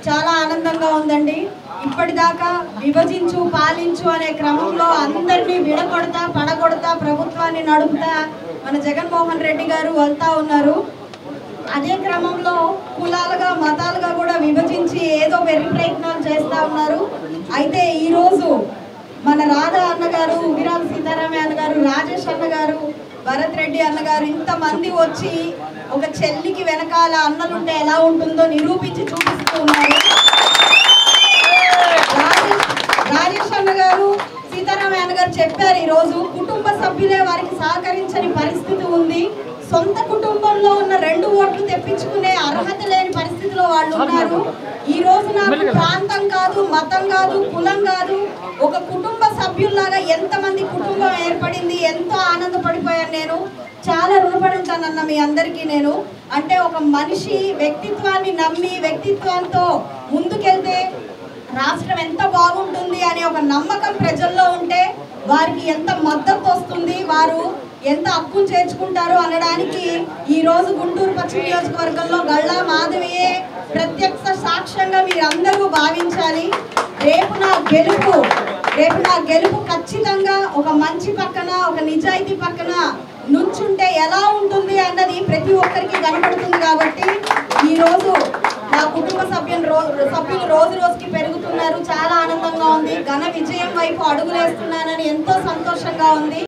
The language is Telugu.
చాలా ఆనందంగా ఉందండి ఇప్పటిదాకా విభజించు పాలించు అనే క్రమంలో అందరినీ విడగొడతా పడగొడతా ప్రభుత్వాన్ని నడుపుతా మన జగన్మోహన్ రెడ్డి గారు వెళ్తా ఉన్నారు అదే క్రమంలో కులాలుగా మతాలుగా కూడా విభజించి ఏదో వెర్రి ప్రయత్నాలు చేస్తా ఉన్నారు అయితే ఈ రోజు మన రాధా అన్నగారు ఉగిరాల సీతారామయ్య అన్నగారు రాజేష్ అన్నగారు భరత్ రెడ్డి అన్నగారు ఇంతమంది వచ్చి ఒక చెల్లికి వెనకాల అన్నలుంటే ఎలా ఉంటుందో నిరూపించి చూపిస్తూ ఉన్నారు రాజేష్ రాజేష్ అన్న గారు సీతారామయ్య అన్న గారు చెప్పారు ఈ రోజు కుటుంబ సభ్యులే వారికి సహకరించని పరిస్థితి ఉంది సొంత కుటుంబంలో ఉన్న రెండు ఓట్లు తెప్పించుకునే అర్హత లేని పరిస్థితిలో వాళ్ళు ఉన్నారు ఈ రోజు నాకు ప్రాంతం కాదు మతం కాదు కులం కాదు ఒక కుటుంబ సభ్యుల్లాగా ఎంతమంది కుటుంబం ఏర్పడింది ఎంతో ఆనందపడిపోయాను నేను చాలా రుణపడి ఉంటానన్న మీ అందరికీ నేను అంటే ఒక మనిషి వ్యక్తిత్వాన్ని నమ్మి వ్యక్తిత్వంతో ముందుకెళ్తే రాష్ట్రం ఎంత బాగుంటుంది అనే ఒక నమ్మకం ప్రజల్లో ఉంటే వారికి ఎంత మద్దతు వస్తుంది వారు ఎంత హక్కు చేర్చుకుంటారు అనడానికి ఈ రోజు గుంటూరు పశ్చిమ నియోజకవర్గంలో గళ్ళా మాధవియే ప్రత్యక్ష సాక్ష్యంగా మీరందరూ భావించాలి రేపు నా గెలుపు రేపు నా గెలుపు ఖచ్చితంగా ఒక మంచి పక్కన ఒక నిజాయితీ పక్కన నుంచుంటే ఎలా ఉంటుంది అన్నది ప్రతి ఒక్కరికి కనపడుతుంది కాబట్టి ఈ రోజు నా కుటుంబ సభ్యులు రో- సభ్యులు రోజు రోజుకి పెరుగుతున్నారు చాలా ఆనందంగా ఉంది ఘన విజయం వైపు అడుగులేస్తున్నానని ఎంతో సంతోషంగా ఉంది